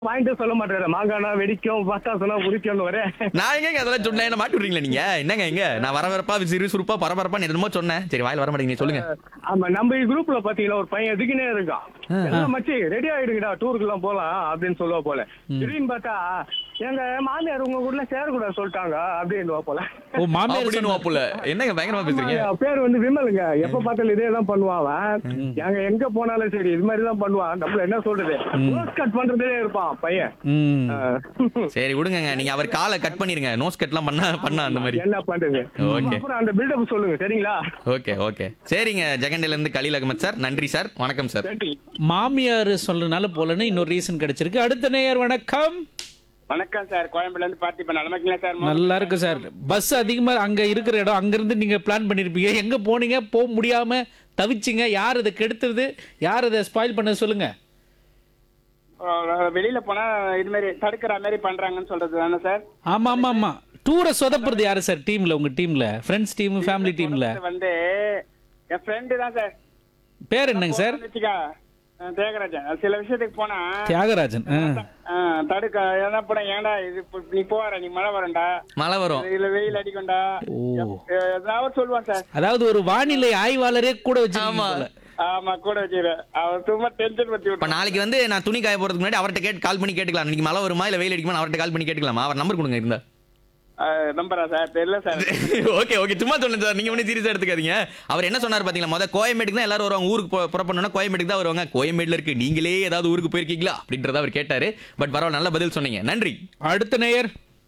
வாங்கிட்டு சொல்ல மாட்டாரு மாங்கானா வெடிக்கும் பட்டாசுனா உரிக்கும்னு வரேன் நான் எங்க அதெல்லாம் சொன்னேன் என்ன மாட்டி விடுறீங்களா நீங்க என்னங்க எங்க நான் வரவரப்பா சுறுசுறுப்பா பரபரப்பா என்னமோ சொன்னேன் சரி வாயில வர மாட்டேங்க சொல்லுங்க ஆமா நம்ம குரூப்ல பாத்தீங்கன்னா ஒரு பையன் எதுக்குனே இருக்கான் எல்லாம் மச்சி ரெடி ஆயிடுங்கடா டூருக்கு எல்லாம் போலாம் அப்படின்னு சொல்லுவா போல திடீர்னு பார்த்தா எங்க மாமியார் உங்க கூட சேரக்கூடாது சொல்லிட்டாங்க அப்படின்னு போல ஓ மாமியார் அப்படின்னு சொன்னா- வாப்புல என்னங்க பயங்கரமா பேசுறீங்க ஆமா, பேர் வந்து விமலுங்க எப்ப பார்த்தாலும் இதே தான் பண்ணுவான் அவன் எங்க எங்க போனாலும் சரி இது மாதிரி தான் பண்ணுவான் நம்மள என்ன சொல்றது கட் பண்றதே இருப்பான் பையன் ம். ஆஹ். சரி விடுங்க நீங்க அவர் காலை கட் பண்ணிருங்க நோஸ் கட்லாம் பண்ணா பண்ணா அந்த மாதிரி என்ன பண்றது Okay. அப்புறம் அந்த பில்டப் சொல்லுங்க சரிங்களா ஓகே ஓகே சரிங்க ஜெகண்டில இருந்து கலீல் அகமத் சார் நன்றி சார் வணக்கம் சார் நன்றி மாமியார் சொல்றதுனால போலன்னு இன்னொரு ரீசன் கிடைச்சிருக்கு அடுத்த நேயர் வணக்கம் வணக்கம் சார் கோயம்புல இருந்து பார்த்திபன் நல்லா இருக்கீங்களா சார் நல்லா இருக்கு சார் பஸ் அதிகமா அங்க இருக்கிற இடம் அங்க இருந்து நீங்க பிளான் பண்ணிருப்பீங்க எங்க போனீங்க போக முடியாம தவிச்சிங்க யார் இதை கெடுத்தது யார் இதை ஸ்பாயில் பண்ண சொல்லுங்க அஹ் வெளியில போனா இது மாதிரி தடுக்கிற மாதிரி பண்றாங்கன்னு சொல்றது தானே சார் ஆமா ஆமா ஆமா டூரை சொதப்புறது யாரு சார் டீம்ல உங்க டீம்ல ஃப்ரெண்ட்ஸ் டீம் ஃபேமிலி டீம்ல இது வந்து என் ஃப்ரெண்டு தான் சார் பேர் என்னங்க சார் வச்சுக்கா அஹ் தியாகராஜன் அது சில விஷயத்துக்கு போனா தியாகராஜன் ஆ. அஹ் தடுக்க என்ன போன ஏன்டா இது இப்ப நீ போற நீ மழை வரண்டா மழை வரும் இல்ல வெயில் அடிக்கும்டா ஓ. அஹ் ஏதாவது சொல்லுவான் சார் அதாவது ஒரு வானிலை ஆய்வாளரே கூட வச்சு ஆமா. ஆமா கூட வச்சுக்கிறேன் அவர் சும்மா டென்ஷன் பத்தி இப்ப விட்டு நாளைக்கு வந்து நான் துணி காய போறதுக்கு முன்னாடி அவர்ட்ட கேட்டு கால் பண்ணி கேட்டுக்கலாம் இன்னைக்கு மழை வருமா இல்ல வெயில் அடிக்குமா அவர்ட்ட கால் பண்ணி கேட்டுக்கலாமா அவர் நம்பர் கொடுங்க இருந்தா நம்பரா சார் தெரியல சார் ஓகே ஓகே சும்மா சொன்னேன் சார் நீங்க ஒன்றும் சீரியஸா எடுத்துக்காதீங்க அவர் என்ன சொன்னார் பாத்தீங்களா முத கோயம்பேட்டுக்கு தான் எல்லாரும் வருவாங்க ஊருக்கு போ- புறப்படணும்னா கோயம்பேட்டுக்கு தான் வருவாங்க கோயம்பேடுல இருக்கு நீங்களே ஏதாவது ஊருக்கு போயிருக்கீங்களா அப்படின்றத அவர் கேட்டாரு பட் பரவாயில்ல நல்ல பதில் சொன்னீங்க நன்றி அடுத்த நேயர்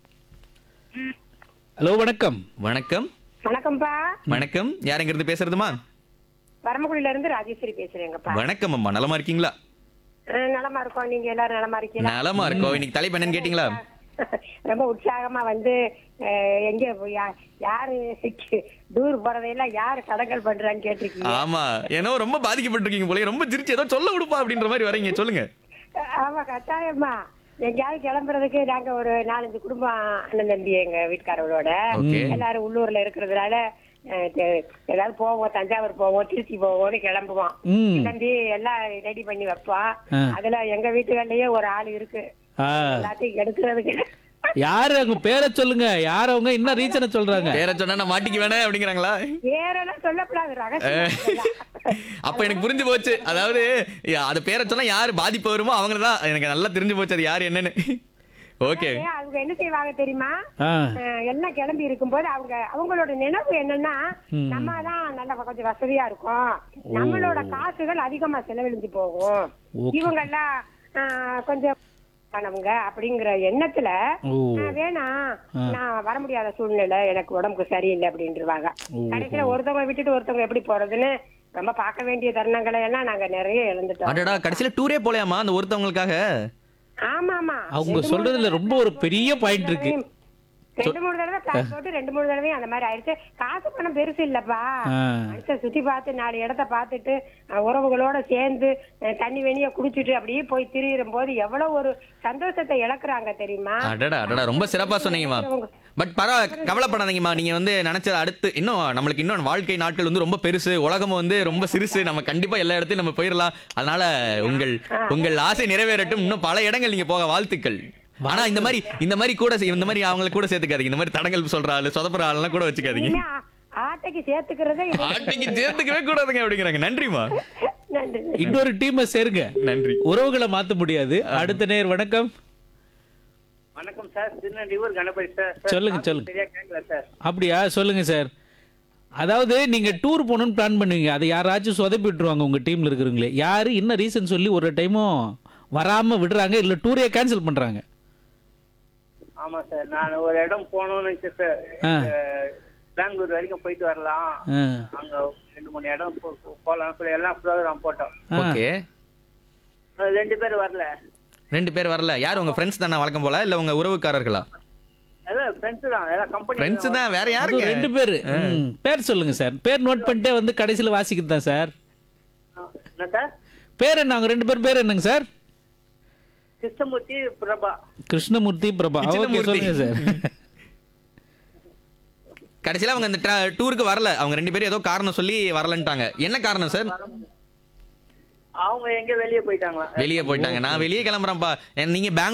ஹலோ வணக்கம் வணக்கம் வணக்கம்ப்பா வணக்கம் யாருங்கிறது பேசுறதுமா வரமக்குடியில இருந்து ராஜேஸ்வரி பேசுறேங்கப்பா வணக்கம் அம்மா நலமா இருக்கீங்களா அஹ் நலமா இருக்கோம் நீங்க எல்லாரும் நலமா இருக்கீங்களா நலமா இருக்கோம் இன்னைக்கு தலைப்பு என்னன்னு கேட்டீங்களா ரொம்ப உற்சாகமா வந்து அஹ், எங்க போய் யா- யாரு டூர் போறதையெல்லாம் யாரு தடங்கல் பண்றான்னு கேட்டிருக்கீங்க ஆமா ஏன்னா ரொம்ப பாதிக்கப்பட்டிருக்கீங்க போல ரொம்ப சிரிச்சு ஏதோ சொல்ல விடுப்பா அப்படின்ற மாதிரி வரீங்க சொல்லுங்க ஆமா கட்டாயமா எங்கேயாவது கிளம்புறதுக்கு நாங்க ஒரு நாலஞ்சு குடும்பம் அண்ணன் தம்பி எங்க வீட்டுக்காரங்களோட Okay. எல்லாரும் உள்ளூர்ல இருக்கிறதுனால அஹ், தெ- ஏதாவது போவோம் தஞ்சாவூர் போவோம் திருச்சி போவோம்னு கிளம்புவோம் ம். கிளம்பி எல்லாம் ரெடி பண்ணி வைப்போம் ஆ. அதுல எங்க வீட்டுகள்லயே ஒரு ஆள் இருக்கு ஆ. எல்லாத்தையும் எடுக்கிறதுக்கு யாரு அவங்க பேரை சொல்லுங்க யார் அவங்க என்ன ரீசனை சொல்றாங்க பேர சொன்னா நான் மாட்டிக்க வேணாம் அப்படிங்கிறாங்களா வேறெல்லாம் சொல்லக்கூடாது ரகசியம் இதெல்லாம். அப்ப எனக்கு புரிஞ்சு போச்சு அதாவது யா- அது பேரை சொன்னா யாரு பாதிப்பு வருமோ அவங்க தான் எனக்கு நல்லா தெரிஞ்சு போச்சு அது யாரு என்னன்னு ஓகே ஏன் அவங்க என்ன செய்வாங்க தெரியுமா ஆ. அஹ் எல்லாம் கிளம்பி இருக்கும்போது அவங்க அவங்களோட நினைவு என்னன்னா நம்ம தான் நல்ல கொஞ்சம் வசதியா இருக்கும் நம்மளோட காசுகள் அதிகமா செலவழிஞ்சு போகும் Okay. இவங்க எல்லாம் அஹ், கொஞ்சம் ஆனவங்க அப்படிங்கிற எண்ணத்துல ஓ. அஹ், வேணாம் நான் வர முடியாத சூழ்நிலை எனக்கு உடம்புக்கு சரியில்லை அப்படின்ட்டுருவாங்க கடைசியில ஒருத்தவங்க விட்டுட்டு ஒருத்தவங்க எப்படி போறதுன்னு ரொம்ப பார்க்க வேண்டிய தருணங்களை எல்லாம் நாங்க நிறைய இழந்துட்டோம் அடடா கடைசியில டூரே போலையாமா அந்த ஒருத்தவங்களுக்காக ஆமா ஆமா அவங்க ரெண்டு மூணு சொல்றதுல தடவை ரொம்ப ஒரு பெரிய point இருக்கு. ரெண்டு மூணு தடவை காசு போட்டு ரெண்டு மூணு தடவையும் அந்த மாதிரி ஆயிடுச்சு காசு பணம் பெருசு இல்லப்பா ஆ. மனுஷன் சுத்தி பார்த்து நாலு இடத்த பார்த்துட்டு அஹ், உறவுகளோட சேர்ந்து அஹ், தண்ணி வெனிய குடிச்சிட்டு அப்படியே போய் திரியிடும் போது எவ்வளவு ஒரு சந்தோஷத்தை இழக்குறாங்க தெரியுமா அடடா அடடா ரொம்ப சிறப்பா சொன்னீங்கம்மா பட் பரவாயில்ல கவலைப்படாதீங்கம்மா நீங்க வந்து நினைச்சது அடுத்து இன்னும் நம்மளுக்கு இன்னும் வாழ்க்கை நாட்கள் வந்து ரொம்ப பெருசு உலகம் வந்து ரொம்ப சிறுசு நம்ம கண்டிப்பா எல்லா இடத்தையும் நம்ம போயிடலாம் அதனால உங்கள் உங்கள் ஆசை நிறைவேறட்டும் இன்னும் பல இடங்கள் நீங்க போக வாழ்த்துக்கள் ஆனா இந்த மாதிரி இந்த மாதிரி கூட செய்- இந்த மாதிரி அவங்கள கூட சேர்த்துக்காதீங்க இந்த மாதிரி தடங்கள் சொல்ற ஆளு சொதப்புற ஆளெல்லாம் கூட வச்சுக்காதீங்க இனிமே ஆ- ஆட்டைக்கு சேர்த்துக்கிறதே இது. ஆட்டைக்கு சேர்த்துக்கவே கூடாதுங்க அப்படிங்கிறாங்க நன்றிமா நன்றி இன்னொரு டீமை சேருங்க நன்றி உறவுகளை மாத்த முடியாது அடுத்த நேர் வணக்கம் வணக்கம் சார் திருநெல்வேலூர் கணபதி சார் சொல்லுங்க, சொல்லுங்க. சரியா கேட்கல சார் அப்படியா சொல்லுங்க சார் அதாவது நீங்க டூர் போகணும்னு பிளான் பண்ணுவீங்க அதை யாராச்சும் சொதப்பி விட்டுருவாங்க உங்க டீம்ல இருக்கிறவங்களே யாரு என்ன ரீசன் சொல்லி ஒரு டைமும் வராம விடுறாங்க இல்ல டூரே கேன்சல் பண்றாங்க ஆமா சார் நான் ஒரு இடம் போகணும்னு நினைச்சேன் சார் ஆ. அஹ், பெங்களூர் வரைக்கும் போயிட்டு வரலாம் ஆ. அங்க ரெண்டு மூணு இடம் போ- போ- போலாம் சொல்லி எல்லாம் ப்ரோக்ராம் போட்டோம் ஆ. ஓகே அஹ், ரெண்டு பேர் வரல ரெண்டு பேர் வரல யார் உங்க ஃப்ரெண்ட்ஸ் தானே வழக்கம் போல இல்ல உங்க உறவுக்காரர்களா எல்லாம் ஃப்ரெண்ட்ஸ் தான் எல்லாம் கம்பெனி ஃப்ரெண்ட்ஸ் தான் வேற அது யாருங்க ரெண்டு பேரு ம். பேர் சொல்லுங்க சார் பேர் நோட் பண்ணிட்டே வந்து கடைசியில வாசிக்கிறது தான் சார் என்ன சார் பேர் என்ன அவங்க ரெண்டு பேர் பேர் என்னங்க சார் கிருஷ்ணமூர்த்தி பிரபா கிருஷ்ணமூர்த்தி பிரபா ஓகே கிருஷ்ணமூர்த்தி. சொல்லுங்க சார் கடைசியில அவங்க அந்த டூருக்கு வரல அவங்க ரெண்டு பேரும் ஏதோ காரணம் சொல்லி வரலன்ட்டாங்க என்ன காரணம் சார் அவங்க எங்க வெளியே போயிட்டாங்களா வெளியே போயிட்டாங்க நான் வெளியே கிளம்புறேன்ப்பா நீங்க பெங்களூர்